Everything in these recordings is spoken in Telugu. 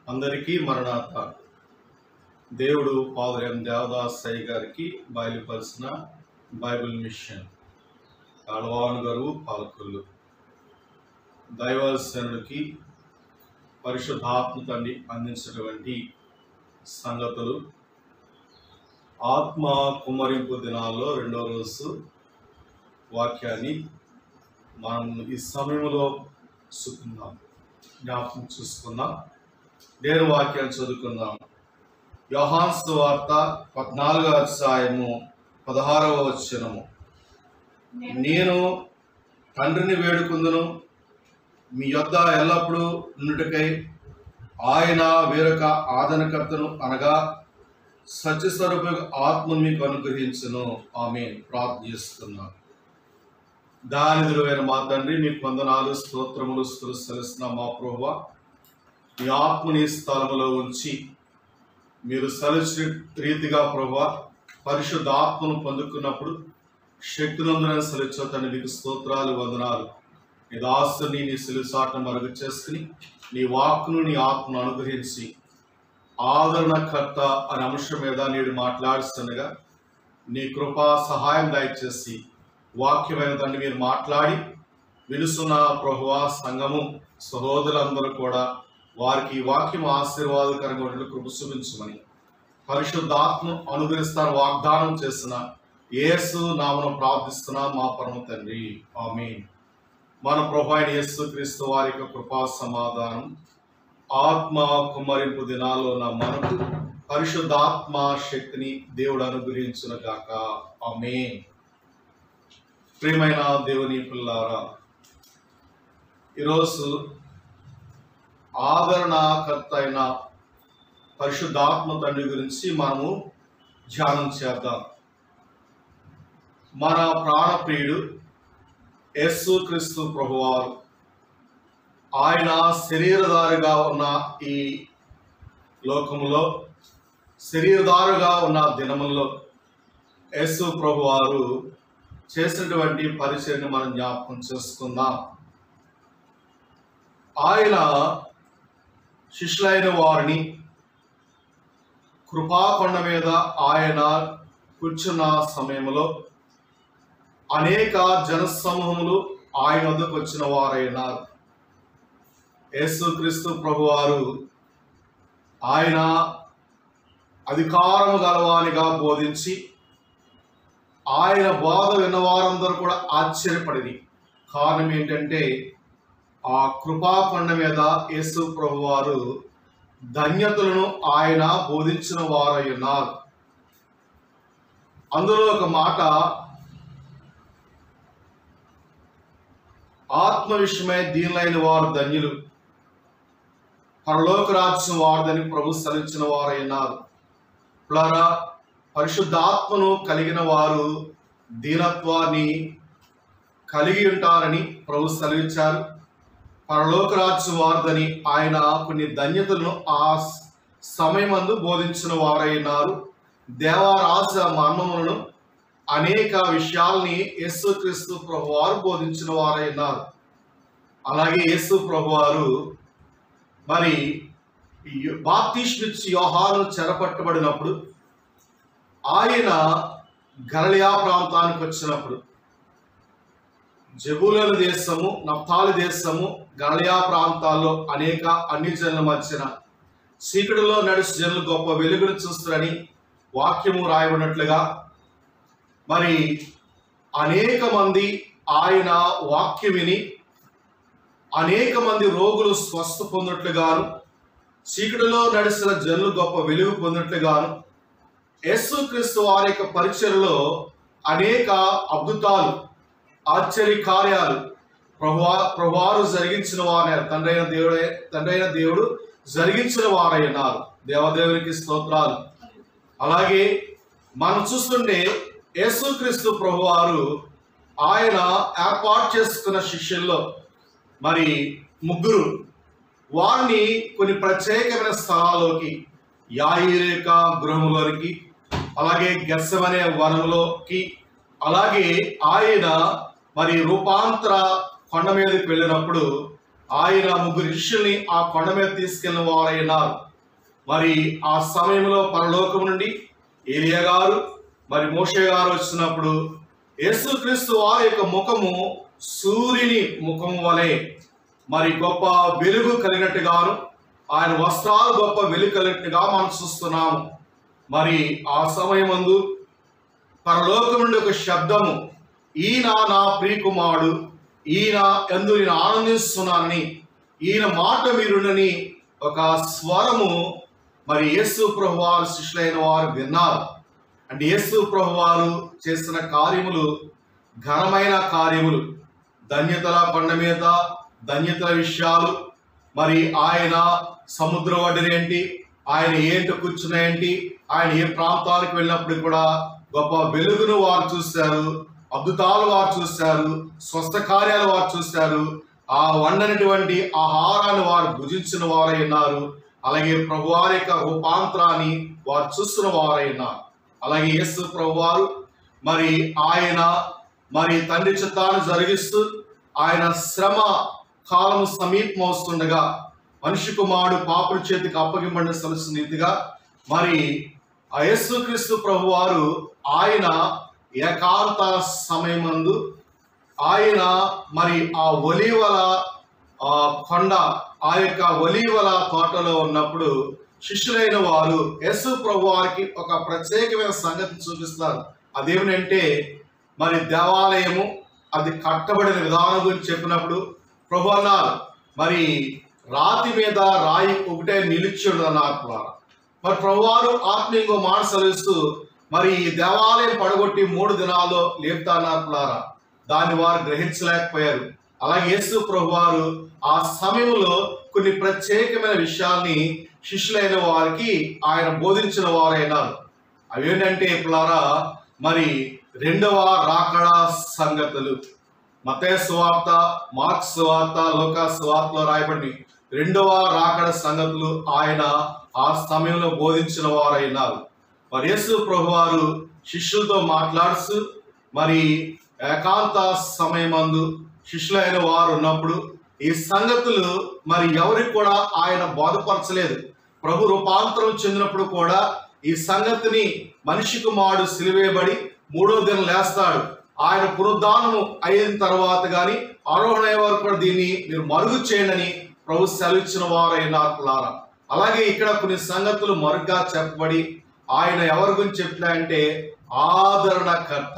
అందరికీ మరణాత దేవుడు ఫాదర్ ఎం దేవదాస్ అయ్య గారికి బయలుపరిచిన బైబిల్ మిషన్ అలవాను గారు పాలకులు దైవసేనుడికి పరిశుద్ధాత్మ తండ్రి అందించినటువంటి సంగతులు ఆత్మ కుమ్మరింపు దినాల్లో రెండో రోజు వాక్యాన్ని మనం ఈ సమయంలో చూసుకుందాం జ్ఞాపకం చూసుకుందాం నేను వాక్యాన్ని చదువుకుందాం యోహాన్స్ వార్త పద్నాలుగో అధ్యాయము పదహారవ వచనము నేను తండ్రిని వేడుకుందును మీ యొద్ద ఎల్లప్పుడూ నుండుటకై ఆయన వేరొక ఆదరణకర్తను అనగా సత్యస్వరూప ఆత్మను మీకు అనుగ్రహించును ఆమె ప్రార్థిస్తున్నాను దానిదులైన మా తండ్రి మీకు వందనాలు స్తోత్రములు స్తులుస్తున్న మా ప్రభువ మీ ఆత్మని ఈ స్థలములో ఉంచి మీరు సలిచిన రీతిగా ప్రభు పరిశుద్ధ ఆత్మను పొందుకున్నప్పుడు శక్తినందున సలిచో తండ్రి మీకు స్తోత్రాలు వందనాలు నీ దాసుని నీ సిలుసాటం మరుగు చేసుకుని నీ వాక్కును నీ ఆత్మను అనుగ్రహించి ఆదరణకర్త అనే అంశం మీద నేడు మాట్లాడుతుండగా నీ కృపా సహాయం దయచేసి వాక్యమైన తండ్రి మీరు మాట్లాడి వినుసున్న ప్రభువా సంఘము సహోదరులందరూ కూడా వారికి ఈ వాక్యం ఆశీర్వాదకరంగా ఉండేట్లు కృప చూపించమని పరిశుద్ధాత్మ అనుగ్రహిస్తాను వాగ్దానం చేసిన యేసు నామను ప్రార్థిస్తున్నా మా పరమ తండ్రి ఆమె మన ప్రభు అయిన యేసు క్రీస్తు వారి యొక్క కృపా సమాధానం ఆత్మ కుమ్మరింపు దినాల్లో ఉన్న మనకు పరిశుద్ధాత్మ శక్తిని దేవుడు అనుగ్రహించును గాక ఆమె ప్రియమైన దేవుని పిల్లారా ఈరోజు ఆదరణకర్త అయిన పరిశుద్ధాత్మ తండ్రి గురించి మనము ధ్యానం చేద్దాం మన ప్రాణప్రియుడు యేసు క్రీస్తు ప్రభువారు ఆయన శరీరధారిగా ఉన్న ఈ లోకములో శరీరధారుగా ఉన్న దినముల్లో యేసు ప్రభువారు చేసినటువంటి పరిచయను మనం జ్ఞాపకం చేసుకుందాం ఆయన శిష్యులైన వారిని కృపాకొండ మీద ఆయన కూర్చున్న సమయంలో అనేక జనసమూహములు ఆయన వద్దకు వచ్చిన వారైనారు యేసుక్రీస్తు ప్రభువారు ఆయన అధికారము గలవానిగా బోధించి ఆయన బోధ విన్నవారందరూ కూడా ఆశ్చర్యపడింది కారణం ఏంటంటే ఆ కృపాకొండ మీద యేసు ప్రభువారు ధన్యతలను ఆయన బోధించిన వారై ఉన్నారు అందులో ఒక మాట ఆత్మ విషయమై దీనులైన వారు ధన్యులు పరలోక రాజ్యం వారదని ప్రభు సలించిన వారై ఉన్నారు ప్లరా పరిశుద్ధాత్మను కలిగిన వారు దీనత్వాన్ని కలిగి ఉంటారని ప్రభు సెలవిచ్చారు పరలోక రాజ్యం వారదని ఆయన కొన్ని ధన్యతలను ఆ సమయమందు బోధించిన వారైనారు దేవరాజ మర్మములను అనేక విషయాల్ని యేసుక్రీస్తు ప్రభు వారు బోధించిన వారైనారు అలాగే యేసు ప్రభు వారు మరి బాప్తిష్మిచ్చి యోహాను చెరపట్టబడినప్పుడు ఆయన గరళియా ప్రాంతానికి వచ్చినప్పుడు జబులల దేశము నప్తాలి దేశము గళయా ప్రాంతాల్లో అనేక అన్ని జనుల మధ్యన చీకటిలో నడిచి జనులు గొప్ప వెలుగును చూస్తారని వాక్యము రాయబడినట్లుగా మరి అనేక మంది ఆయన వాక్యం విని అనేక మంది రోగులు స్వస్థ పొందినట్లుగాను చీకటిలో నడిచిన జనులు గొప్ప వెలుగు పొందినట్లుగాను యేసుక్రీస్తు వారి యొక్క పరిచయలో అనేక అద్భుతాలు ఆశ్చర్య కార్యాలు ప్రభువా ప్రభువారు జరిగించిన వారే తండ్రి అయిన దేవుడే తండ్రి అయిన దేవుడు జరిగించిన వారై ఉన్నారు దేవదేవునికి స్తోత్రాలు అలాగే మనం చూస్తుంటే యేసుక్రీస్తు ప్రభువారు ఆయన ఏర్పాటు చేసుకున్న శిష్యుల్లో మరి ముగ్గురు వారిని కొన్ని ప్రత్యేకమైన స్థలాల్లోకి యాయిరేక గృహంలోనికి అలాగే గెస్సమనే వనంలోకి అలాగే ఆయన మరి రూపాంతర కొండ మీదకి వెళ్ళినప్పుడు ఆయన ముగ్గురు శిష్యుల్ని ఆ కొండ మీద తీసుకెళ్లిన వారైనారు మరి ఆ సమయంలో పరలోకం నుండి ఏలియా గారు మరి మోషే గారు వచ్చినప్పుడు యేసుక్రీస్తు వారి యొక్క ముఖము సూర్యుని ముఖము వలె మరి గొప్ప వెలుగు కలిగినట్టుగాను ఆయన వస్త్రాలు గొప్ప వెలుగు కలిగినట్టుగా మనం చూస్తున్నాము మరి ఆ సమయమందు పరలోకం నుండి ఒక శబ్దము ఈయన నా ప్రియకుమారుడు ఈయన ఎందు నేను ఆనందిస్తున్నానని ఈయన మాట మీరునని ఒక స్వరము మరి యేసు ప్రభు వారు శిష్యులైన వారు విన్నారు అంటే యేసు ప్రభు వారు చేసిన కార్యములు ఘనమైన కార్యములు ధన్యతల కొండ మీద ధన్యతల విషయాలు మరి ఆయన సముద్ర ఒడ్డునేంటి ఆయన ఏంటి కూర్చున్నాయేంటి ఆయన ఏ ప్రాంతాలకు వెళ్ళినప్పుడు కూడా గొప్ప వెలుగును వారు చూశారు అద్భుతాలు వారు చూశారు స్వస్థ కార్యాలు వారు చూశారు ఆ వండనటువంటి ఆహారాన్ని వారు భుజించిన వారై ఉన్నారు అలాగే ప్రభు వారి యొక్క రూపాంతరాన్ని వారు చూస్తున్న వారై ఉన్నారు అలాగే యేసు ప్రభు వారు మరి ఆయన మరి తండ్రి చిత్తాన్ని జరిగిస్తూ ఆయన శ్రమ కాలం సమీపమవుతుండగా మనిషి కుమారుడు పాపుల చేతికి అప్పగింపడిన సలసు నీతిగా మరి ఆ యేసుక్రీస్తు ప్రభు వారు ఆయన ఏకాంత సమయమందు ఆయన మరి ఆ ఒలీవల ఆ కొండ ఆ యొక్క ఒలీవల తోటలో ఉన్నప్పుడు శిష్యులైన వారు యేసు ప్రభు వారికి ఒక ప్రత్యేకమైన సంగతి చూపిస్తారు అదేమిటంటే మరి దేవాలయము అది కట్టబడిన విధానం గురించి చెప్పినప్పుడు ప్రభు అన్నారు మరి రాతి మీద రాయి ఒకటే నిలిచుడు అన్నారు మరి ప్రభువారు ఆత్మీయంగా మానసలిస్తూ మరి ఈ దేవాలయం పడగొట్టి మూడు దినాల్లో లేపుతానారా దాన్ని వారు గ్రహించలేకపోయారు అలాగే యేసు ప్రభువారు ఆ సమయంలో కొన్ని ప్రత్యేకమైన విషయాల్ని శిష్యులైన వారికి ఆయన బోధించిన వారైనారు అవేంటంటే ఇప్పులారా మరి రెండవ రాకడ సంగతులు మతయ సువార్త మార్క్స్ సువార్త లోకా సువార్తలో రాయబడి రెండవ రాకడ సంగతులు ఆయన ఆ సమయంలో బోధించిన వారైనారు మరి యేసు ప్రభు వారు శిష్యులతో మాట్లాడుతూ మరి ఏకాంత సమయమందు శిష్యులైన వారు ఉన్నప్పుడు ఈ సంగతులు మరి ఎవరికి కూడా ఆయన బోధపరచలేదు ప్రభు రూపాంతరం చెందినప్పుడు కూడా ఈ సంగతిని మనిషి కుమారుడు సిలివేయబడి మూడో దినం లేస్తాడు ఆయన పునరుద్ధానము అయిన తర్వాత కానీ ఆరోహణ అయ్యే వరకు కూడా దీన్ని మీరు మరుగు చేయండి ప్రభు సెలవిచ్చిన వారైనారా అలాగే ఇక్కడ కొన్ని సంగతులు మరుగ్గా చెప్పబడి ఆయన ఎవరి గురించి చెప్తున్నాయంటే ఆదరణకర్త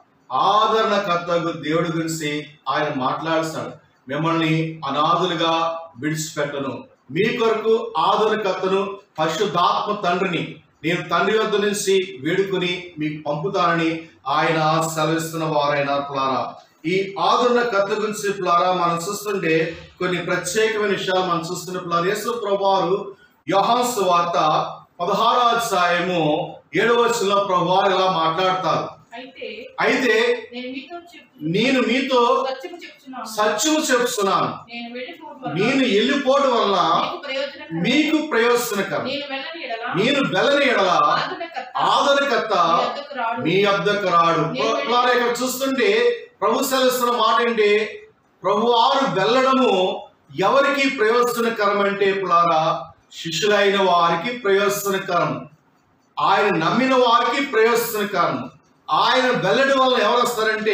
ఆదరణకర్త గు- దేవుడి గురించి ఆయన మాట్లాడుస్తాడు మిమ్మల్ని అనాథులుగా విడిచిపెట్టను మీ కొరకు ఆదరణకర్తను పరిశుద్ధాత్మ తండ్రిని నేను తండ్రి వద్ద నుంచి వేడుకొని మీకు పంపుతానని ఆయన సెలవిస్తున్న వారైన పులారా ఈ ఆదరణ కథ గురించి పులారా మనం చూస్తుంటే కొన్ని ప్రత్యేకమైన విషయాలు మనం చూస్తున్న పులారా యేసు ప్రభువారు యోహాన్స్ వార్త పదహారో అధ్యాయము ఏడవ వచనంలో ప్రభువారు ఇలా మాట్లాడతారు అయితే అయితే నేను మీతో చెప్పు నేను మీతో సత్యము చెప్తున్నాను సత్యము చెప్తున్నాను నేను వెళ్ళిపోవడం వల్ల నేను వెళ్ళిపోవడం వల్ల మీకు ప్రయోజనకరం. మీకు ప్రయోజనకరం నేను వెళ్ళని ఎడల నేను బెల్లని ఎడల ఆదరణకర్త ఆదరణకర్త మీ వద్దకు రాడు. మీ అద్దకు రాడు పిల్లారా ఇక్కడ చూస్తుంటే ప్రభు సెలవుస్తున్న మాట ఏంటి ప్రభు వారు వెళ్ళడము ఎవరికి ప్రయోజనకరం అంటే పిల్లారా శిష్యులైన వారికి ప్రయోజనకరం ఆయన నమ్మిన వారికి ప్రయోజనకరం ఆయన వెళ్ళడం వల్ల ఎవరు వస్తారంటే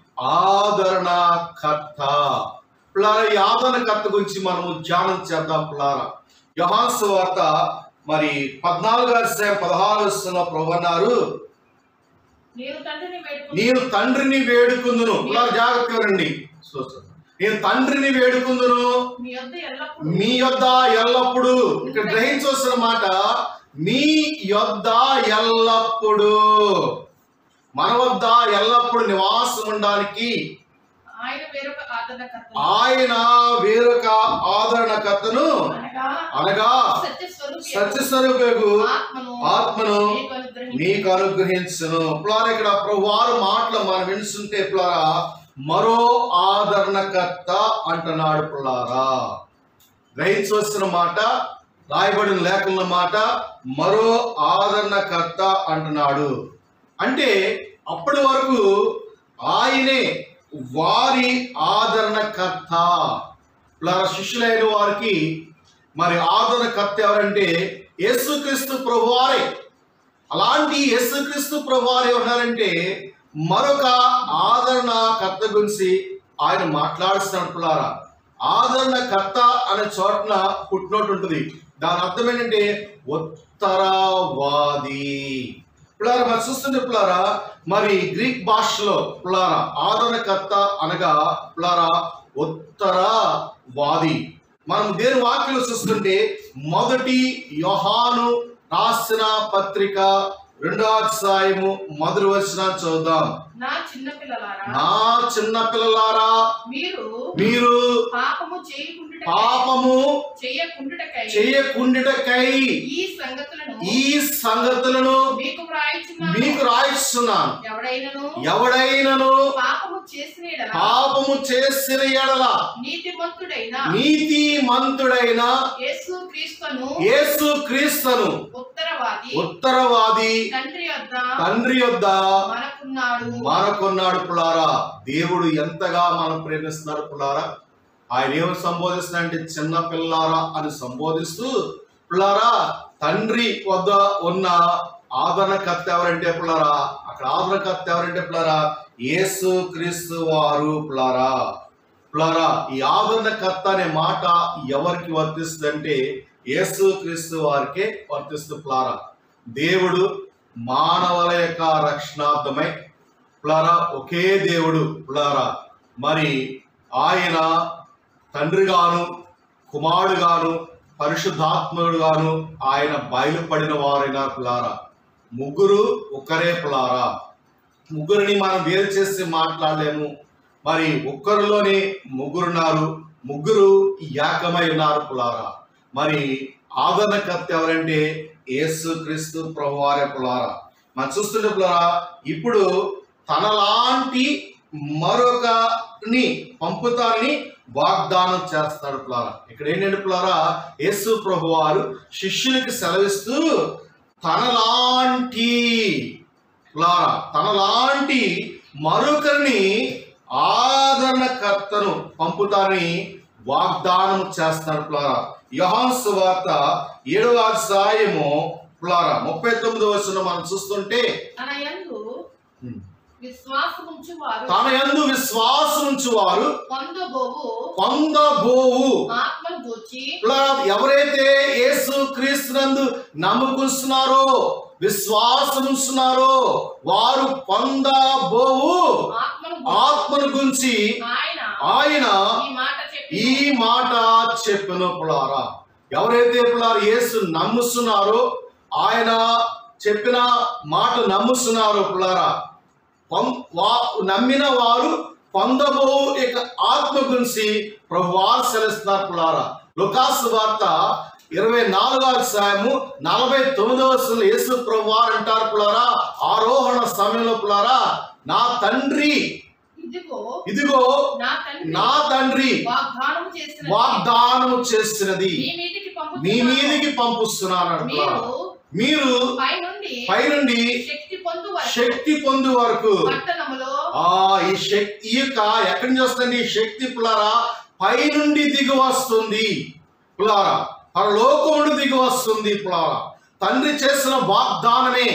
ఆదరణకర్త పిల్లారా ఈ ఆదరణకర్త గురించి మనము ధ్యానం చేద్దాం పిల్లారా యోహాన్స్ వార్త మరి పద్నాలుగు అధ్యాయం పదహారు వస్తున్న ప్రభు అన్నారు నేను తండ్రిని వేడుకుంటూ నేను తండ్రిని వేడుకుందును ఇలా జాగ్రత్తగా రండి చూస్తాను. నేను తండ్రిని వేడుకుందును మీ వద్ద ఎల్లప్పుడూ మీ యొద్ద ఎల్లప్పుడు ఇక్కడ గ్రహించవలసిన మాట మీ యొద్ద ఎల్లప్పుడు మన వద్ద ఎల్లప్పుడు నివాసం ఉండడానికి ఆయన వేరొక ఆదరణకర్త ఆయన వేరొక ఆదరణకర్తను అనగా అనగా సత్యస్వరూపి సత్యస్వరూపకు ఆత్మను ఆత్మను మీకు అనుగ్రహించి నీకు అనుగ్రహించును ప్లారా ఇక్కడ ప్రభువారు మాటలు మనం వినుస్తుంటే ప్లారా మరో ఆదరణకర్త అంటున్నాడు పుల్లారా గ్రహించవలసిన మాట రాయబడిన లేఖల మాట మరో ఆదరణకర్త అంటున్నాడు అంటే అప్పటి వరకు ఆయనే వారి ఆదరణకర్త ఇలా శిష్యులైన వారికి మరి ఆదరణకర్త ఎవరంటే యేసుక్రీస్తు ప్రభువారే అలాంటి యేసుక్రీస్తు ప్రభువారు ఎవరంటే మరొక ఆదరణకర్త గురించి ఆయన మాట్లాడుతున్నట్టులారా ఆదరణకర్త అనే చోటన పుట్టినట్టు ఉంటుంది దాని అర్థం ఏంటంటే ఉత్తరవాది పిల్లారా మరి చూస్తుంటే పిల్లారా మరి గ్రీక్ భాషలో పిల్లారా ఆదరణకర్త అనగా పిల్లారా ఉత్తరవాది మనం దేని వాక్యలు చూస్తుంటే మొదటి యోహాను రాసిన పత్రిక రెండో అధ్యాయము మొదటి వచ్చిన చూద్దాం నా చిన్న పిల్లలారా నా చిన్న పిల్లలారా మీరు మీరు పాపము చేయకుండుట పాపము చేయకుండుటకై చేయకుండిటకై ఈ సంగతులను ఈ సంగతులను మీకు వ్రాయిచున్నాను మీకు రాయిస్తున్నాను ఎవడైనను ఎవడైనను పాపము చేసిన యెడల పాపము చేసిన ఎడల నీతిమంతుడైన నీతి మంతుడైన యేసు క్రీస్తును యేసు క్రీస్తును ఉత్తరవాది ఉత్తరవాది తండ్రి వద్ద తండ్రి యొద్ద మనకున్నాడు మనకున్నాడు పులారా దేవుడు ఎంతగా మనం ప్రేమిస్తున్నాడు పులారా ఆయన ఏమి సంబోధిస్తున్నాడంటే చిన్న పిల్లారా అని సంబోధిస్తూ పులారా తండ్రి వద్ద ఉన్న ఆదరణకర్త ఎవరంటే పులారా అక్కడ ఆదరణకర్త ఎవరంటే పులారా యేసు క్రీస్తు వారు పులారా పులారా ఈ ఆదరణకర్త అనే మాట ఎవరికి వర్తిస్తుందంటే యేసు క్రీస్తు వారికే వర్తిస్తూ పులారా దేవుడు మానవుల యొక్క రక్షణార్థమై పులారా ఒకే దేవుడు పులారా మరి ఆయన తండ్రిగాను కుమారుడుగాను పరిశుద్ధాత్ముడుగాను ఆయన బయలుపడిన వారైన పులారా ముగ్గురు ఒకరే పులారా ముగ్గురిని మనం వేరు చేసి మాట్లాడలేము మరి ఒక్కరిలోనే ముగ్గురున్నారు ముగ్గురు ఏకమై ఉన్నారు పులారా మరి ఆదరణకర్త ఎవరంటే యేసు క్రీస్తు ప్రభువారే పులారా మనం చూస్తుంటే పులారా ఇప్పుడు తనలాంటి మరొకని పంపుతారని వాగ్దానం చేస్తాడు పులారా ఇక్కడ ఏంటంటే పులారా యేసు ప్రభువారు శిష్యునికి సెలవిస్తూ తనలాంటి పులారా తనలాంటి మరొకరిని ఆదరణకర్తను పంపుతారని వాగ్దానం చేస్తాడు పులారా యోహాను సువార్త ఏడవ అధ్యాయము పులారా ముప్పై తొమ్మిది వచ్చిన మనం చూస్తుంటే తన యందు విశ్వాసముంచు వారు తన యందు విశ్వాసం ఉంచు వారు పొందబోవు పొందబోవు ఆత్మను గూర్చి పులారా, ఎవరైతే యేసు క్రీస్తునందు నమ్ముకున్నారో విశ్వాసం ఉంచున్నారో వారు పొందబోవు ఆత్మను ఆత్మను గురించి ఆయన ఆయన ఈ మాట చెప్పి ఈ మాట చెప్పిన పులారా ఎవరైతే పులారా యేసు నమ్ముస్తున్నారో ఆయన చెప్పిన మాట నమ్ముస్తున్నారో పులారా పొం- వా- నమ్మిన వారు పొందబో ఇక ఆత్మ గురించి ప్రభు వారు సెలవుస్తున్నారు పులారా లుకాసు వార్త ఇరవై నాలుగో అధ్యాయము నలభై తొమ్మిదవ వచనంలో యేసు ప్రభు వారు అంటారు పులారా ఆరోహణ సమయంలో పులారా నా తండ్రి ఇదిగో ఇదిగో నా తండ్రి నా తండ్రి వాగ్దానం చేసిన వాగ్దానము చేస్తున్నది మీ మీదికి పంపు మీ మీదికి పంపిస్తున్నాను అంటున్నారు. మీరు మీరు పైనుండి పైనుండి శక్తి పొందు వరకు శక్తి పొందు వరకు పట్టణములో ఆ ఈ శక్తి ఈ యొక్క ఎక్కడి నుంచి వస్తుంది ఈ శక్తి పులారా పైనుండి దిగి వస్తుంది పులారా పరలోకముడు దిగి వస్తుంది పులారా తండ్రి చేసిన వాగ్దానమే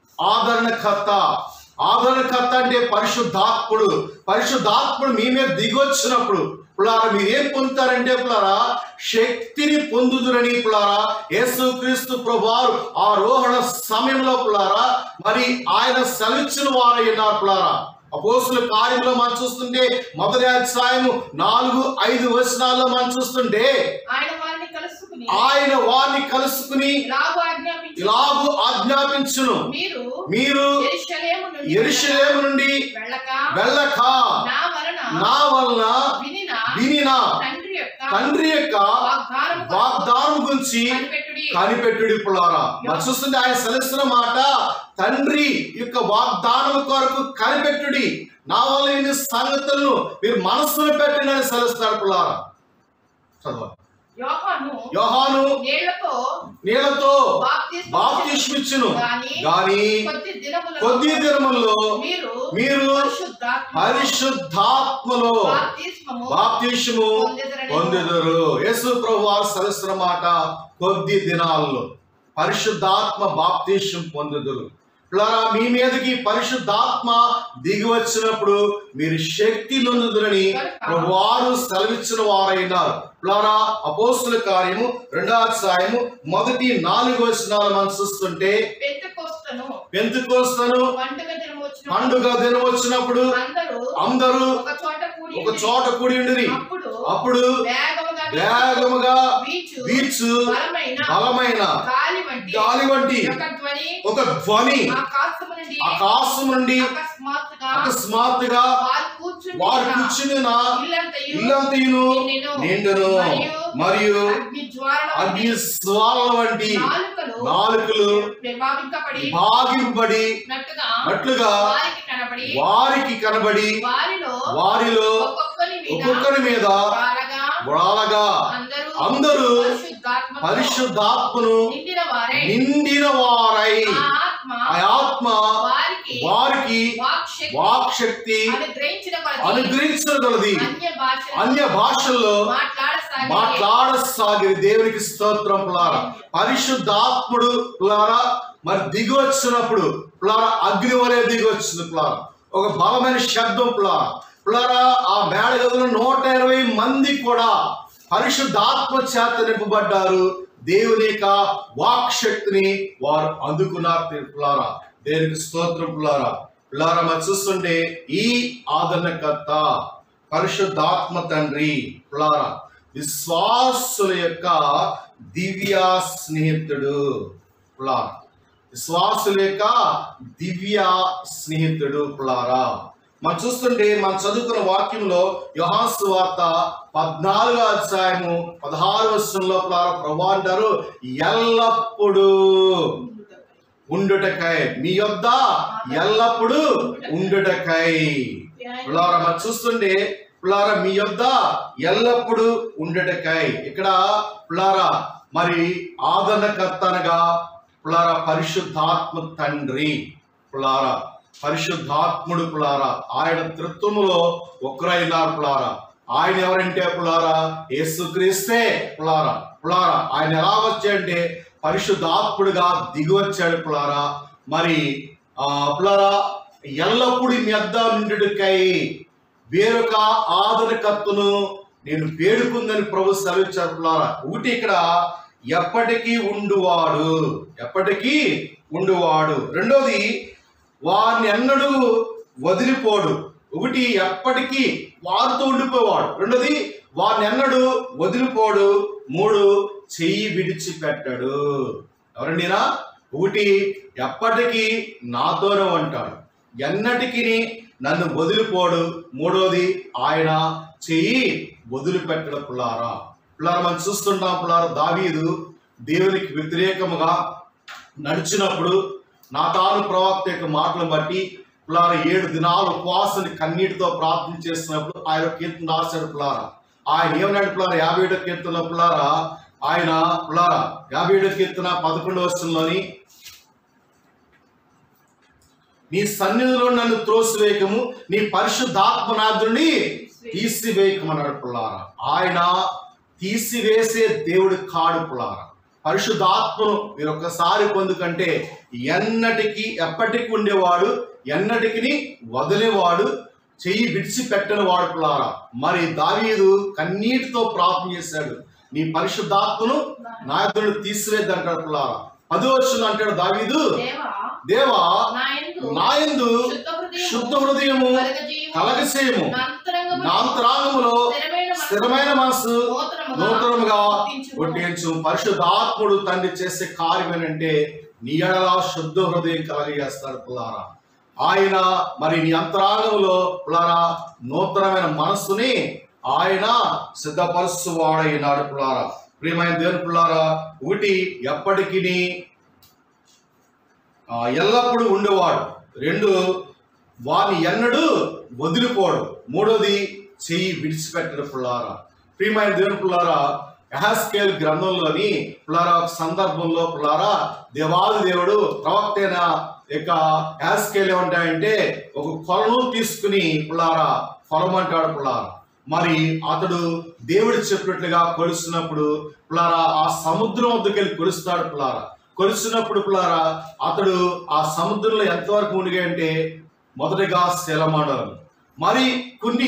ఆదరణకర్త ఆదరణకర్త అంటే పరిశుద్ధాత్ముడు పరిశుద్ధాత్ముడు మీ మీద దిగొచ్చినప్పుడు పులారా మీరు ఏం పొందుతారంటే పులారా శక్తిని పొందుదురని పులారా యేసుక్రీస్తు ప్రభువారు ఆ రోహణ సమయంలో పులారా మరి ఆయన సెలవిచ్చిన వారై ఉన్నారు పులారా అపోస్తుల కార్యంలో మనం చూస్తుంటే మొదటి అధ్యాయము నాలుగు ఐదు వచనాల్లో మనం చూస్తుంటే ఆయన వారిని కలుసుకుని ఆయన వారిని కలుసుకుని ఇలాగూ ఆజ్ఞాపించి ఇలాగు ఆజ్ఞాపించును మీరు మీరు యెరూషలేము నుండి ఎరుషలేము నుండి వెళ్ళక వెళ్ళక నా వలన నా వలన వినిన వినిన తండ్రి యొక్క తండ్రి యొక్క వాగ్దానము కొరకు వాగ్దానం గురించి కనిపెట్టుడి కనిపెట్టుడి పులారా మరి చూస్తుంటే ఆయన సెలవుస్తున్న మాట తండ్రి యొక్క వాగ్దానం కొరకు కనిపెట్టుడి నా వల్ల ఇన్ని సంగతులను మీరు మనస్సును పెట్టినని సెలవుస్తాడు పులారా చదవ యోహాను యోహాను నీళ్లతో నీళ్లతో బాప్తిస్మం బాప్తిష్మిచ్చును గాని గాని కొద్ది దినములలో కొద్ది దినముల్లో మీరు మీరు పరిశుద్ధాత్మ పరిశుద్ధాత్మలో బాప్తిస్మము బాప్తిష్యము పొందెదరని. పొందెదరు యేసు ప్రభు వారు సరస్సుల మాట కొద్ది దినాల్లో పరిశుద్ధాత్మ బాప్తిష్యం పొందెదరు పిల్లరా మీ మీదకి పరిశుద్ధాత్మ దిగి వచ్చినప్పుడు మీరు శక్తి నొందుదురని ప్రభువారు సెలవిచ్చిన వారైనారు పిల్లరా అపోస్తుల కార్యము రెండో అధ్యాయము మొదటి నాలుగు వచనాలు మనం చూస్తుంటే పెంతెకొస్తను పెంతుకోస్తను పండుగ దినం వచ్చిన పండుగ దినం వచ్చినప్పుడు అందరూ అందరూ ఒక చోట కూడి ఒక చోట కూడి ఉండిరి అప్పుడు అప్పుడు వేగముగా వేగముగా వీచు వీచు బలమైన బలమైన గాలి వంటి గాలి వంటి ఒక ధ్వని ఒక ధ్వని ఆకాశము నుండి ఆకాశం నుండి అకస్మాత్తుగా అకస్మాత్తుగా వారు కూర్చుని వారు కూర్చుని ఇల్లంతయు ఇల్లంతయును నిండెను. నిండును మరియు అగ్ని జ్వాలల అగ్ని స్వాల వంటి నాలుకలు నాలుకలు ప్రభావింపబడి బాగింపబడి నట్టుగా నట్లుగా వారికి కనబడి వారికి కనబడి వారిలో వారిలో ఒక్కొక్కరి మీద ఒక్కొక్కరి మీద బాలగా వడాలగా అందరూ అందరూ పరిశుద్ధాత్మతో పరిశుద్ధాత్మను నిండిన వారే నిండిన వారై ఆ ఆత్మ ఆ ఆత్మ వారికి వారికి వాక్శక్తి వాక్శక్తి అనుగ్రహించిన కొలది అనుగ్రహించగలది అన్య భాష అన్య భాషల్లో మాట్లాడసాగి మాట్లాడసాగిరి దేవునికి స్తోత్రం పులారా పరిశుద్ధాత్ముడు పులారా మరి దిగి వచ్చినప్పుడు పులారా అగ్ని వలె దిగి వచ్చింది పులారా ఒక బలమైన శబ్దం పులారా పులారా ఆ మేడ గదిలో నూట ఇరవై మంది కూడా పరిశుద్ధాత్మ చేత నింపబడ్డారు దేవుని యొక్క వాక్ శక్తిని వారు అందుకున్నారు పులారా దేవునికి స్తోత్రం పులారా పులారా మరి చూస్తుంటే ఈ ఆదరణకర్త పరిశుద్ధాత్మ తండ్రి పులారా విశ్వాసుల యొక్క దివ్య స్నేహితుడు పులారా విశ్వాసుల యొక్క దివ్య స్నేహితుడు పులారా మనం చూస్తుంటే మనం చదువుకున్న వాక్యంలో యోహాసు వార్త పద్నాలుగో అధ్యాయము పదహారు వర్షంలో పులారా ప్రభు అంటారు ఎల్లప్పుడూ ఉండుటకై మీ యొద్ద ఎల్లప్పుడూ ఉండుటకై పులారా మనం చూస్తుంటే పులారా మీ యొద్ద ఎల్లప్పుడూ ఉండటకై ఇక్కడ పులారా మరి ఆదరణకర్తనగా పులారా పరిశుద్ధాత్మ తండ్రి పులారా పరిశుద్ధాత్ముడు పులారా ఆయన త్రిత్వములో ఒక్కరైనారు పులారా ఆయన ఎవరంటే పులారా యేసుక్రీస్తే పులారా పులారా ఆయన ఎలా వచ్చాడంటే పరిశుద్ధాత్ముడుగా దిగి వచ్చాడు పులారా మరి ఆ పులారా ఎల్లప్పుడూ మీ అద్ద నుండుకై వేరొక ఆదరణకర్తను నేను వేడుకుందని ప్రభు సెలవిచ్చారు పులారా ఒకటి ఇక్కడ ఎప్పటికీ ఉండువాడు ఎప్పటికీ ఉండువాడు రెండోది వారిని ఎన్నడూ వదిలిపోడు ఒకటి ఎప్పటికీ వారితో ఉండిపోవాడు రెండోది వారిని ఎన్నడూ వదిలిపోడు మూడు చెయ్యి విడిచిపెట్టాడు ఎవరండినా ఒకటి ఎప్పటికీ నాతోనే ఉంటాడు ఎన్నటికి నన్ను వదిలిపోడు మూడోది ఆయన చెయ్యి వదిలిపెట్టడం పుల్లారా పుల్లారా మనం చూస్తుంటాం పుల్లారా దావీదు దేవునికి వ్యతిరేకముగా నడిచినప్పుడు నా తాను ప్రవక్త యొక్క మాటలను బట్టి పులార ఏడు దినాలు ఉపవాసాన్ని కన్నీటితో ప్రార్థన చేసినప్పుడు ఆయన కీర్తన రాశాడు పులార ఆయన ఏమన్నాడు పులార యాభై ఏడో కీర్తన పులార ఆయన పులార యాభై ఏడో కీర్తన పదకొండవ వర్షంలోని నీ సన్నిధిలో నన్ను త్రోసివేయకము నీ పరిశుద్ధాత్మనాథుని తీసివేయకమన్నాడు పుల్లారా ఆయన తీసివేసే దేవుడు కాడు పుల్లారా పరిశుద్ధాత్మను మీరు ఒక్కసారి పొందుకంటే ఎన్నటికి ఎప్పటికి ఉండేవాడు ఎన్నటికి వదిలేవాడు చెయ్యి విడిచిపెట్టని వాడు పుల్లారా మరి దావీదు కన్నీటితో ప్రార్థన చేశాడు నీ పరిశుద్ధాత్మను నాయకుడు తీసివేద్దంటాడు పుల్లారా పది వచ్చిన అంటాడు దావీదు దేవా దేవా నా యందు నాయందు శుద్ధ హృదయము, శుద్ధ హృదయము కలగజేయము, కలగసేయము నా అంతరంగమును నాంతరాంగములో స్థిరమైన మనస్సు, స్థిరమైన మనసు నూతనముగా నూతనముగా పుట్టించుము. పుట్టించు పరిశుద్ధాత్ముడు తండ్రి చేసే కార్యం ఏంటంటే నీ ఎడల శుద్ధ హృదయం కలగజేస్తాడు పుల్లారా ఆయన మరి నీ అంతరాంగంలో పుల్లారా నూతనమైన మనస్సుని ఆయన సిద్ధపరుస్తు వాడైనాడు పుల్లారా ప్రియమైన దేవుని పుల్లారా ఒకటి ఎప్పటికీ ఆ, ఎల్లప్పుడూ ఉండేవాడు రెండు వారిని ఎన్నడూ వదిలిపోడు మూడోది చెయ్యి విడిచిపెట్టడు పుల్లారా ప్రియమైన దేవుని పుల్లారా యహస్కేల్ గ్రంథంలోని పుల్లారా ఒక సందర్భంలో పుల్లారా దేవాది దేవుడు ప్రవక్త అయిన ఇక యాస్కేలు ఏమంటాయంటే ఒక కొలను తీసుకుని పుల్లారా కొలమంటాడు పుల్లారా మరి అతడు దేవుడు చెప్పినట్లుగా కొలుస్తున్నప్పుడు పుల్లారా ఆ సముద్రం వద్దకు వెళ్ళి కొలుస్తాడు పుల్లారా కొలిసినప్పుడు పుల్లారా అతడు ఆ సముద్రంలో ఎంతవరకు మునిగా అంటే మొదటిగా శిలమండలం మరి కొన్ని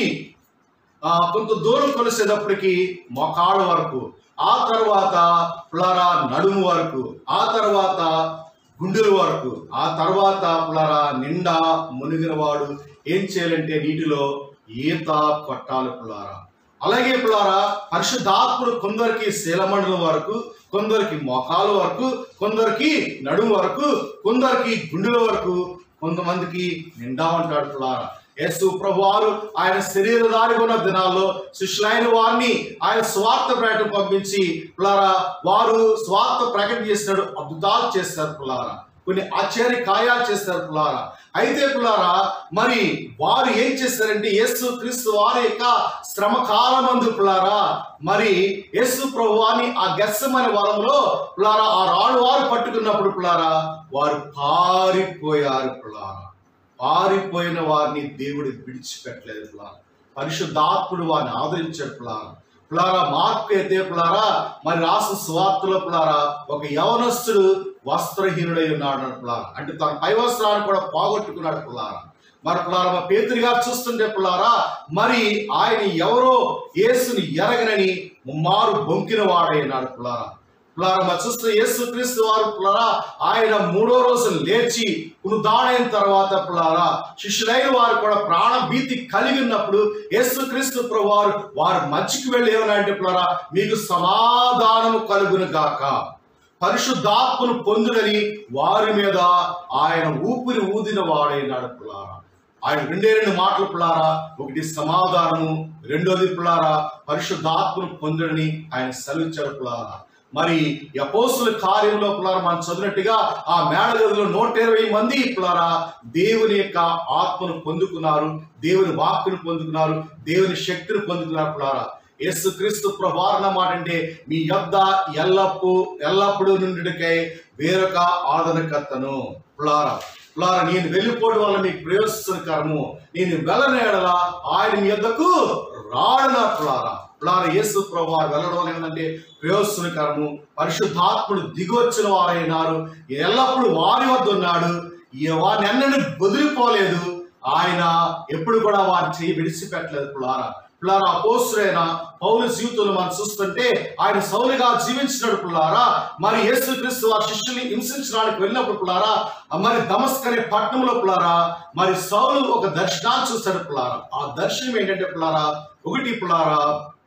ఆ, కొంత దూరం కొలిసేటప్పటికి మొకాళ్ళ వరకు ఆ తర్వాత పులారా నడుము వరకు ఆ తర్వాత గుండెల వరకు ఆ తర్వాత పులారా నిండా మునిగిన వాడు ఏం చేయాలంటే నీటిలో ఈత కొట్టాలి పులారా అలాగే పులారా పరిశుద్ధాత్ముడు కొందరికి శీలమండలం వరకు కొందరికి మోకాల వరకు కొందరికి నడుము వరకు కొందరికి గుండెల వరకు కొంతమందికి నిండా ఉంటాడు పులారా యేసు ప్రభు వారు ఆయన శరీరధారి ఉన్న దినాల్లో శిష్యులైన వారిని ఆయన స్వార్థ ప్రకటన పంపించి పులారా వారు స్వార్థ ప్రకటన చేసినాడు అద్భుతాలు చేస్తారు పులారా కొన్ని ఆశ్చర్య కార్యాలు చేస్తారు పులారా అయితే పులారా మరి వారు ఏం చేస్తారంటే యేసు క్రీస్తు వారి యొక్క శ్రమ కాలమందు పులారా మరి యేసు ప్రభు వారిని ఆ గెస్సమని వరంలో పులారా ఆ రాడు వారు పట్టుకున్నప్పుడు పులారా వారు పారిపోయారు పులారా పారిపోయిన వారిని దేవుడు విడిచిపెట్టలేదు పులారా పరిశుద్ధాత్ముడు వారిని ఆదరించాడు పులారా పులారా మార్పు అయితే పులారా మరి రాసిన సువార్తలో పులారా ఒక యవనస్తుడు వస్త్రహీనుడై ఉన్నాడు పులారా అంటే తన పై వస్త్రాన్ని కూడా పోగొట్టుకున్నాడు పులారా మరి పులారా మా పేతురి గారు చూస్తుంటే పులారా మరి ఆయన ఎవరో యేసుని ఎరగనని ముమ్మారు బొంకిన వాడైనాడు పులారా పులారా మరి చూస్తే యేసు క్రీస్తు వారు పులారా ఆయన మూడో రోజు లేచి పునుదాడైన తర్వాత పులారా శిష్యులైన వారు కూడా ప్రాణ భీతి కలిగి ఉన్నప్పుడు యేసు క్రీస్తు ప్రభు వారు వారు మధ్యకి వెళ్ళి ఏమన్నా అంటే పులారా మీకు సమాధానము కలుగును గాక పరిశుద్ధాత్మను పొందుడని వారి మీద ఆయన ఊపిరి ఊదిన వాడైనాడు పులారా ఆయన రెండే రెండు మాటలు పులారా ఒకటి సమాధానము రెండోది పులారా పరిశుద్ధాత్మను పొందుడని ఆయన సెలవిచ్చాడు పులారా మరి ఈ అపోస్తుల కార్యంలో పులారా మనం చదివినట్టుగా ఆ మేడగదిలో నూట ఇరవై మంది పులారా దేవుని యొక్క ఆత్మను పొందుకున్నారు దేవుని వాక్కును పొందుకున్నారు దేవుని శక్తిని పొందుకున్నారు పులారా యేసుక్రీస్తు ప్రభారణ మాట అంటే మీ యొద్ద ఎల్లప్పు ఎల్లప్పుడూ నుండికై వేరొక ఆదరణకర్తను పులారా పులారా నేను వెళ్ళిపోవడం వల్ల మీకు ప్రయోజనకరము నేను వెళ్ళనేడలా ఆయన మీ యొద్దకు రాడన పులారా పులారా యేసు ప్రభు వారు వెళ్ళడం వల్ల ఏంటంటే ప్రయోజనకరము పరిశుద్ధాత్ముడు దిగొచ్చిన వారైనారు ఎల్లప్పుడూ వారి వద్ద ఉన్నాడు ఈ వారిని ఎన్నడూ వదిలిపోలేదు ఆయన ఎప్పుడు కూడా వారిని చేయి విడిచిపెట్టలేదు పులారా పులారా అపోస్తుడైన పౌలు జీవితంలో మనం చూస్తుంటే ఆయన సౌలుగా జీవించినప్పుడు పులారా మరి యేసుక్రీస్తు వారి శిష్యుని హింసించడానికి వెళ్ళినప్పుడు పులారా మరి దమస్క్ అనే పట్టణంలో పులారా మరి సౌలు ఒక దర్శనాన్ని చూస్తాడు పులారా ఆ దర్శనం ఏంటంటే పులారా ఒకటి పులారా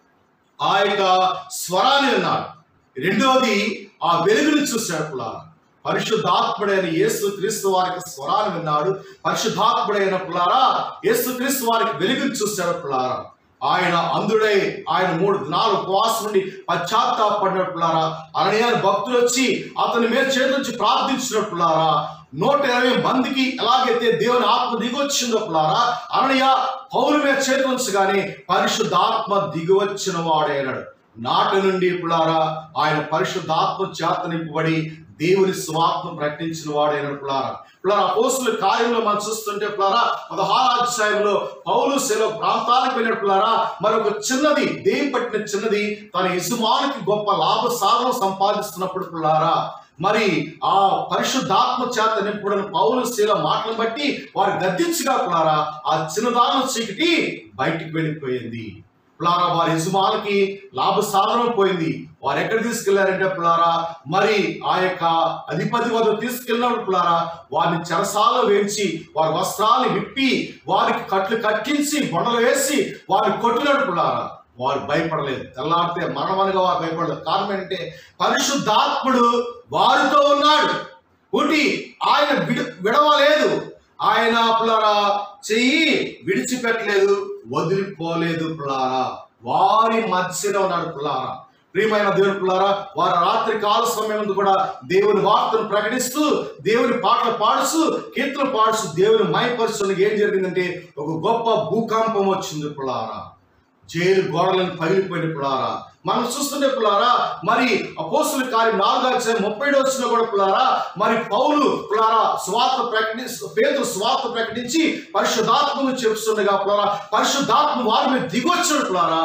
ఆ యొక్క స్వరాన్ని విన్నాడు రెండవది ఆ వెలుగుని చూశాడు పులారా పరిశుద్ధాత్ముడైన యేసు క్రీస్తు వారికి స్వరాన్ని విన్నాడు పరిశుద్ధాత్ముడైన పులారా యేసు క్రీస్తు వారికి వెలుగుని చూశాడు పులారా ఆయన అందుడై ఆయన మూడు దినాలు ఉపవాసం నుండి పశ్చాత్తాపడినట్టులారా అననీయాని భక్తులు వచ్చి అతని మీద చేతి నుంచి ప్రార్థించినట్టులారా నూట ఇరవై మందికి ఎలాగైతే దేవుని ఆత్మ దిగొచ్చిందో పులారా అననీయ పౌరు మీద చేతి ఉంచగానే పరిశుద్ధాత్మ దిగివచ్చిన వాడైనాడు నాటి నుండి పులారా ఆయన పరిశుద్ధాత్మ చేత నింపబడి దేవుని స్వాత్మ ప్రకటించిన వాడైన పులారా పులారా అపోస్తుల కార్యంలో మనం చూస్తుంటే పులారా పదహారు అధ్యాయంలో పౌలు సెలవు ప్రాంతానికి వెళ్ళిన పులారా మరి ఒక చిన్నది దేవి పట్టిన చిన్నది తన యజమానికి గొప్ప లాభ సాధనం సంపాదిస్తున్నప్పుడు పులారా మరి ఆ పరిశుద్ధాత్మ చేత నింపుడని పౌలు శీల మాటలను బట్టి వారు గద్దించగా పులారా ఆ చిన్నదాన చీకటి బయటికి వెళ్ళిపోయింది పులారా వారి యజమానికి లాభ సాధనం పోయింది వారు ఎక్కడ తీసుకెళ్లారంటే పులారా మరి ఆ యొక్క అధిపతి వద్ద తీసుకెళ్ళినప్పుడు పులారా వారిని చెరసాలలో వేయించి వారి వస్త్రాలు విప్పి వారికి కట్లు కట్టించి బొండలు వేసి వారిని కొట్టినప్పుడు పులారా వారు భయపడలేదు తెల్లారితే మరణమనగా వారు భయపడలేదు కారణం ఏంటంటే పరిశుద్ధాత్ముడు వారితో ఉన్నాడు ఒకటి ఆయన విడ విడవలేదు ఆయన పులారా చెయ్యి విడిచిపెట్టలేదు వదిలిపోలేదు పులారా వారి మధ్యలో ఉన్నాడు పులారా ప్రియమైన దేవుని పులారా వారు రాత్రి కాల సమయం కూడా దేవుని వార్తను ప్రకటిస్తూ దేవుని పాటలు పాడుస్తూ కీర్తనలు పాడుస్తూ దేవుని మైపరుచులకు ఏం జరిగిందంటే ఒక గొప్ప భూకంపం వచ్చింది పులారా జైలు గోడలను పగిలిపోయిన పులారా మనం చూస్తుంటే పులారా మరి అపోస్తుల కార్యం నాలుగు అధ్యాయం ముప్పై వచ్చిన కూడా పులారా మరి పౌలు పులారా స్వార్థ ప్రకటి పేదలు స్వార్థ ప్రకటించి పరిశుద్ధాత్మను చెప్తుండగా పులారా పరిశుద్ధాత్మ వారి మీద దిగొచ్చిన పులారా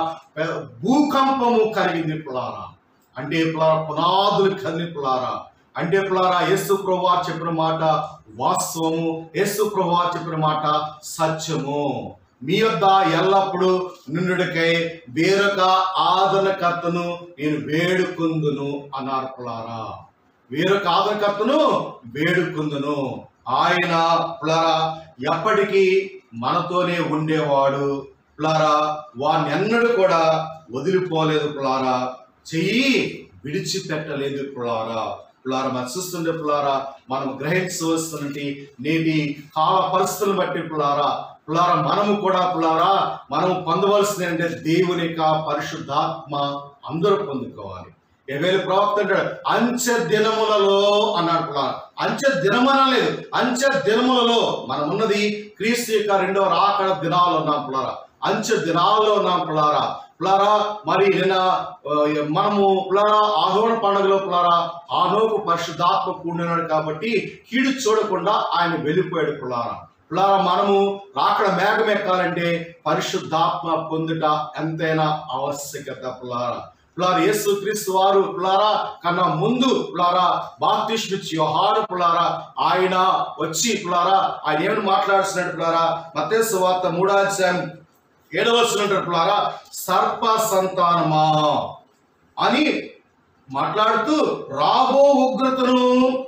భూకంపము కలిగింది పులారా అంటే పులారా పునాదులు కదిలి పులారా అంటే పులారా యేసు ప్రభు చెప్పిన మాట వాస్తవము యేసు ప్రభు చెప్పిన మాట సత్యము మీ యొద్ద ఎల్లప్పుడూ నిన్నుడికై వేరొక ఆదరణకర్తను నేను వేడుకుందును అన్నారు పులారా వేరొక ఆదరణకర్తను వేడుకుందును ఆయన పులారా ఎప్పటికీ మనతోనే ఉండేవాడు పులారా వాడిని ఎన్నడూ కూడా వదిలిపోలేదు పులారా చెయ్యి విడిచిపెట్టలేదు పులారా పులారా మనం చూస్తుండే పులారా మనం గ్రహించవలసినటువంటి నేటి కాల పరిస్థితులను బట్టి పులారా పులారా మనము కూడా పులారా మనం పొందవలసింది అంటే దేవుని యొక్క పరిశుద్ధాత్మ అందరూ పొందుకోవాలి ఏవేళ ప్రవక్త అంటాడు అంచె దినములలో అన్నాడు పులారా అంచె దినమన లేదు అంచె దినములలో మనం ఉన్నది క్రీస్తు యొక్క రెండవ రాకడ దినాలు ఉన్నాం పులారా అంచె దినాల్లో ఉన్నాం పులారా పులారా మరి నిన్న ఆ, మనము పులారా ఆహోణ పండుగలో పులారా ఆహోకు పరిశుద్ధాత్మ కూడినాడు కాబట్టి కీడు చూడకుండా ఆయన వెళ్ళిపోయాడు పులారా పులారా మనము రాకడ మేఘం ఎక్కాలంటే పరిశుద్ధాత్మ పొందుట ఎంతైనా ఆవశ్యకత పులారా పులారా యేసు క్రీస్తు వారు పులారా కన్నా ముందు పులారా బాప్తిష్మిచ్చి యోహాను పులారా ఆయన వచ్చి పులారా ఆయన ఏమని మాట్లాడుతున్నాడు పులారా మతేసు వార్త మూడాధ్యాయం ఏడవలసినట్టులారా సర్ప సంతానమా అని మాట్లాడుతూ రాబో ఉగ్రతను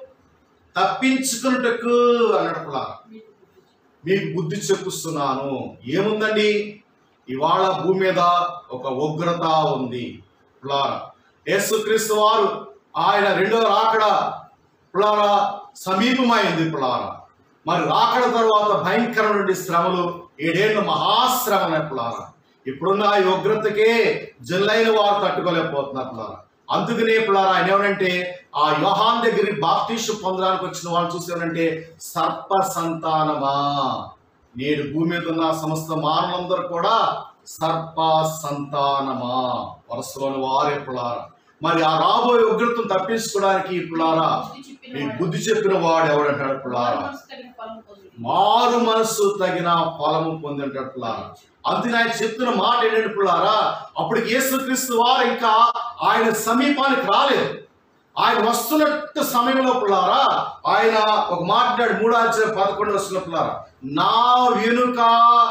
తప్పించుకున్నటకు అన్నట్టులారా మీకు బుద్ధి చెప్పుస్తున్నాను ఏముందండి ఇవాళ భూమి మీద ఒక ఉగ్రత ఉంది పులారా యేసుక్రీస్తు వారు ఆయన రెండో రాకడ పులారా సమీపమైంది పులారా మరి రాకడ తర్వాత భయంకరమైన శ్రమలు ఏడేళ్ళు మహాశ్రమలు పులారా ఇప్పుడున్న ఈ ఉగ్రతకే జల్లైన వారు తట్టుకోలేకపోతున్నారు పులారా అందుకనే పులారా ఆయన ఏమనంటే ఆ యోహాన్ దగ్గరికి బాప్తీషు పొందడానికి వచ్చిన వాళ్ళు చూసేవారంటే సర్ప సంతానమా నేడు భూమి మీద ఉన్న సమస్త మానవులందరూ కూడా సర్ప సంతానమా వరుసలోని వారే పులారా మరి ఆ రాబోయే ఉగ్రతను తప్పించుకోవడానికి పులారా మీకు బుద్ధి చెప్పిన వాడు ఎవడంటాడు పులారా మారు మనస్సు తగిన ఫలము పొందినట్లులారా అందుకని ఆయన చెప్తున్న మాట ఏంటంటే పుల్లారా అప్పుడు యేసుక్రీస్తు వారు ఇంకా ఆయన సమీపానికి రాలేదు ఆయన వస్తున్నట్టు సమయంలో పుల్లారా ఆయన ఒక మాట్లాడు మూడో అధ్యాయం పదకొండు వస్తున్న పుల్లారా నా వెనుక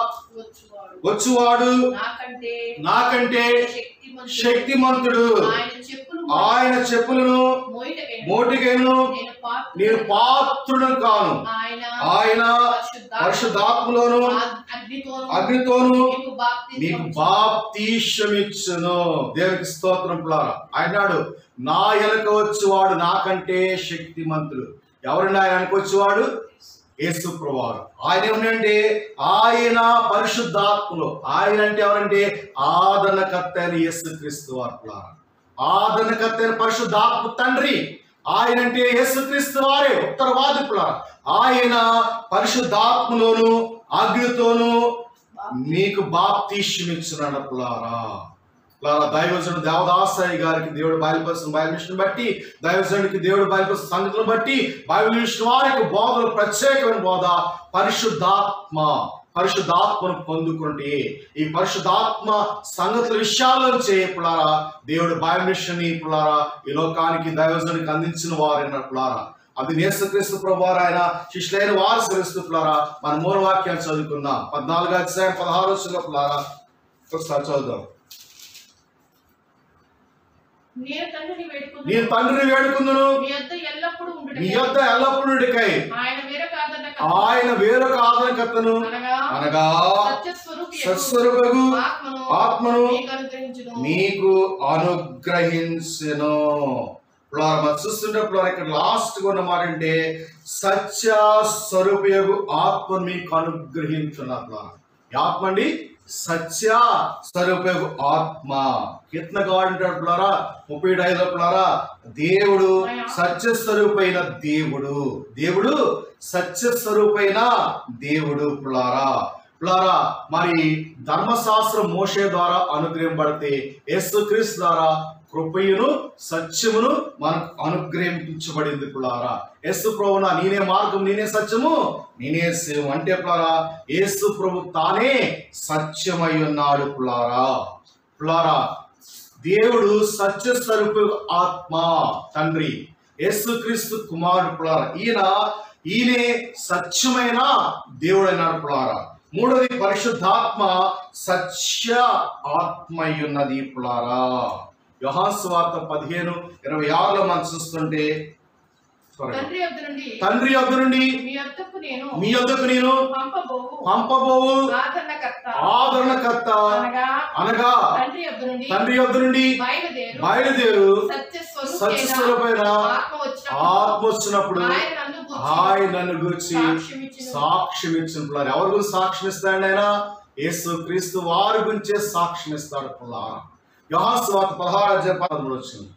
వచ్చువాడు నాకంటే నాకంటే శక్తిమంతుడు. శక్తిమంతుడు ఆయన చెప్పులు ఆయన చెప్పులను మోయటకైన మోటికైను నేను పాత్రుడను. నేను పాత్రుడు కాను ఆయన ఆయన పరిశుద్ధాత్మ- పరిశుద్ధాత్మలోను అగ్- అగ్నితోను అగ్నితోను మీకు బాప్తిస్మం నీకు బాప్తీషమిచ్చును దేవునికి స్తోత్రం పులారా అన్నాడు నా ఎనక వచ్చేవాడు నాకంటే శక్తిమంతుడు ఎవరండి ఆయన వెనక వచ్చేవాడు యేసు ప్రభువారు ఆయన ఏమంటే ఆయన పరిశుద్ధాత్మలో ఆయన అంటే ఎవరంటే ఆదరణకర్త అయిన యేసు క్రీస్తు వారు పులారా ఆదరణకర్త అయిన పరిశుద్ధాత్మ తండ్రి ఆయన అంటే యేసుక్రీస్తు వారే ఉత్తరవాది పులారా ఆయన పరిశుద్ధాత్మలోను అగ్నితోను మీకు బాప్తీష్మిచ్చున్నాడు పులారా పులారా దైవజనుడు దేవదాసాయి గారికి దేవుడు బయలుపరిచిన బయలుమిషన్ బట్టి దైవజనుడికి దేవుడు బయలుపరిచిన సంగతులను బట్టి బయలుమిషన్ వారికి బోధలు ప్రత్యేకమైన బోధ పరిశుద్ధాత్మ పరిశుద్ధాత్మను పొందుకుంటే ఈ పరిశుద్ధాత్మ సంగతుల విషయాల్లో పులారా దేవుడు బయలుమిషన్ పులారా ఈ లోకానికి దైవజనుడికి అందించిన వారైన పులారా అది నేస్తక్రీస్తు ప్రభు ఆయన శిష్యులైన వారు శ్రేస్తులారా మన మూల వాక్యాలు చదువుకుందాం పద్నాలుగు అధ్యాయం పదహారు వచ్చినప్పులారా ఒకసారి చదువుదాం నేను తండ్రిని వేడుకుందును. నేను తండ్రిని వేడుకుందును మీ యొద్ద ఎల్లప్పుడూ ఉండుటకై నీ యొద్ద ఎల్లప్పుడుకై ఆయన వేరొక ఆదరణ ఆయన వేరొక ఆదరణకర్తను అనగా అనగా సత్యస్వరూపి సత్స్వరూపగు ఆత్మను ఆత్మను మీకు అనుగ్రహించును నీకు అనుగ్రహించెను ఇప్పుడు మనం చూస్తుంటప్పుడు ఇక్కడ లాస్ట్ ఉన్న మాట అంటే సత్య స్వరూపయోగు ఆత్మ మీకు అనుగ్రహించున్నట్లు ఈ ఆత్మ అండి సత్య స్వరూపయోగు ఆత్మ కీర్తన గాడంటాడులారా ముప్పై ఐదు పులారా దేవుడు సత్య స్వరూపైన దేవుడు దేవుడు సత్య స్వరూపైన దేవుడు పులారా ప్లారా మరి ధర్మశాస్త్రం మోషే ద్వారా అనుగ్రహింపడితే యేసుక్రీస్తు ద్వారా కృపయును సత్యమును మనకు అనుగ్రహించబడింది పులారా యేసు ప్రభున నేనే మార్గం నేనే సత్యము నేనే శివం అంటే పులారా యేసు ప్రభు తానే సత్యమై ఉన్నాడు పులారా పులారా దేవుడు సత్య స్వరూపు ఆత్మ తండ్రి యేసుక్రీస్తు కుమారుడు పులారా ఈయన ఈయనే సత్యమైన దేవుడైనాడు పులారా మూడవది పరిశుద్ధాత్మ సత్య ఆత్మయున్నది పులారా యోహాస్వార్త పదిహేను ఇరవై ఆరులో మనం చూస్తుంటే త్వరగా. తండ్రి యొద్ద నుండి తండ్రి యొద్ద నుండి మీ యొద్దకు నేను మీ యొద్దకు నేను పంపబోవు పంపబోవు ఆదరణకర్త ఆదరణకర్త అనగా అనగా తండ్రి యొద్ద నుండి తండ్రి యొద్ద నుండి బయలుదేరు బయలుదేరు సత్య సత్యస్వరూపైన ఆత్మ వచ్చినప్పుడు ఆత్మ వచ్చినప్పుడు ఆయన నన్ను గూర్చి ఆయన నన్ను గురించి సాక్ష్యం ఇచ్చును. సాక్ష్యం ఇచ్చిన పిల్లలు ఎవరి గురించి సాక్ష్యం ఇస్తాడు ఆయన యేసు క్రీస్తు వారి గురించే సాక్ష్యం ఇస్తాడు పిల్లారా యోహాస్వార్త పదహారు అధ్యాయం పదమూడు వచ్చింది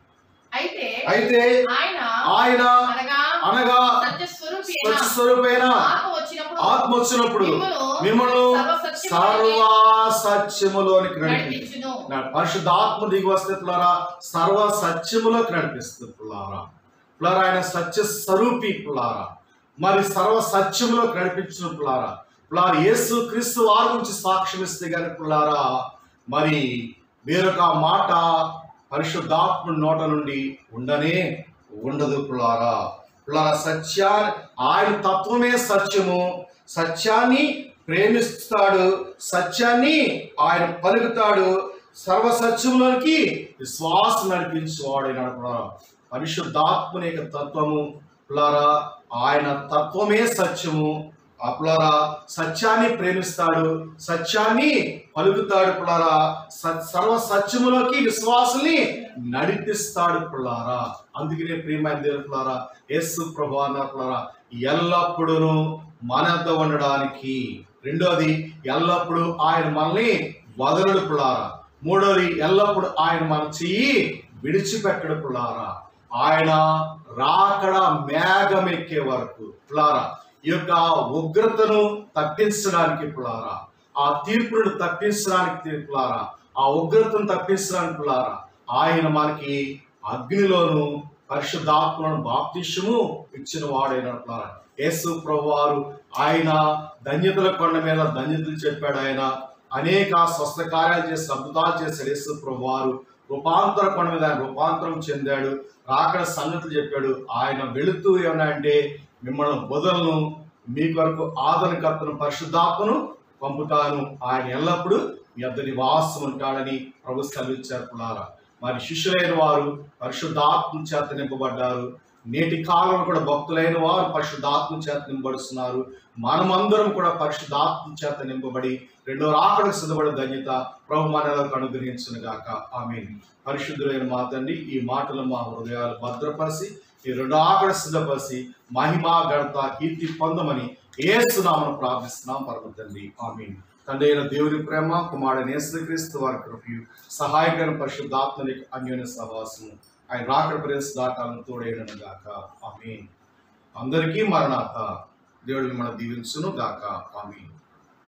అయితే అయితే ఆయన ఆయన అనగా అనగా సత్య స్వరూపి స్వరూపైన ఆత్మ వచ్చినప్పుడు ఆత్మ వచ్చినప్పుడు మిమ్మును మిమ్మల్ని సర్వసత్యములోనికి సర్వ సత్యములోనికి నడిపి నడిపించును పరిశుద్ధాత్మ దిగి వస్తే పిల్లరా సర్వ సత్యములోకి నడిపిస్తుంది పిల్లారా పిల్లరా ఆయన సత్య స్వరూపి పిల్లారా మరి సర్వ సత్యములోకి నడిపించిన పిల్లారా పిల్లారా యేసు క్రీస్తు వారి గురించి సాక్ష్యం ఇస్తే కానీ పిల్లారా మరి వేరొక మాట పరిశుద్ధాత్మ నోట నుండి ఉండనే ఉండదు పిల్లారా పిల్లారా సత్యా ఆయన తత్వమే సత్యము సత్యాన్ని ప్రేమిస్తాడు సత్యాన్ని ఆయన పలుకుతాడు సర్వ సత్యంలోనికి విశ్వాసం నడిపించేవాడైనాడు పిల్లారా పరిశుద్ధాత్మని యొక్క తత్వము పిల్లారా ఆయన తత్వమే సత్యము అప్పులారా సత్యాన్ని ప్రేమిస్తాడు సత్యాన్ని పలుకుతాడు పులారా సర్వ సత్యములోకి విశ్వాసుల్ని నడిపిస్తాడు పులారా అందుకనే ప్రియమైన దేవుడు పులారా యేసు ప్రభు అన్నారు పులారా ఎల్లప్పుడూ మనతో ఉండడానికి రెండోది ఎల్లప్పుడూ ఆయన మనల్ని వదలడు పులారా మూడోది ఎల్లప్పుడూ ఆయన మన చెయ్యి విడిచిపెట్టడు పులారా ఆయన రాకడ మేఘం ఎక్కే వరకు పులారా ఈ యొక్క ఉగ్రతను తప్పించడానికి పులారా ఆ తీర్పును తప్పించడానికి తీర్పులారా ఆ ఉగ్రతను తప్పించడానికి పులారా ఆయన మనకి అగ్నిలోను పరిశుద్ధాత్మను బాప్తిష్యము ఇచ్చిన వాడైన పులారా యేసు ప్రభు వారు ఆయన ధన్యతల కొండ మీద ధన్యతలు చెప్పాడు ఆయన అనేక స్వస్థ కార్యాలు చేసి అద్భుతాలు చేశాడు యేసు ప్రభు వారు రూపాంతర కొండ మీద ఆయన రూపాంతరం చెందాడు రాకడ సంగతులు చెప్పాడు ఆయన వెళుతూ ఏమన్నా అంటే మిమ్మల్ని బదులను మీ కొరకు ఆదరణకర్తను పరిశుద్ధాత్మను పంపుతాను ఆయన ఎల్లప్పుడూ మీ వద్ద నివాసం ఉంటాడని ప్రభు సెలవిచ్చారు పులారా మరి శిష్యులైన వారు పరిశుద్ధాత్మ చేత నింపబడ్డారు నేటి కాలంలో కూడా భక్తులైన వారు పరిశుద్ధాత్మ చేత నింపబడుతున్నారు మనమందరం కూడా పరిశుద్ధాత్మ చేత నింపబడి రెండో రాకడకు సిద్ధపడే ధన్యత ప్రభు మనలకు అనుగ్రహించును గాక ఆమె పరిశుద్ధులైన మా తండ్రి ఈ మాటలు మా హృదయాలు భద్రపరిచి ఈ రెండో ఆకడ సిద్ధపరిచి మహిమా ఘనత కీర్తి పొందమని ఏసునామను ప్రార్థిస్తున్నాం పరమ తండ్రి ఆమె తండ్రి అయిన దేవుని ప్రేమ కుమారుడు యేసుక్రీస్తు వారి కృపయు సహాయకర పరిశుద్ధాత్మని అన్యోన్య సహవాసము ఆయన రాకడ ప్రేస్ దాటాలను తోడేయను గాక ఆమె అందరికీ మరణాత దేవుడిని మనం దీవించును గాక ఆమె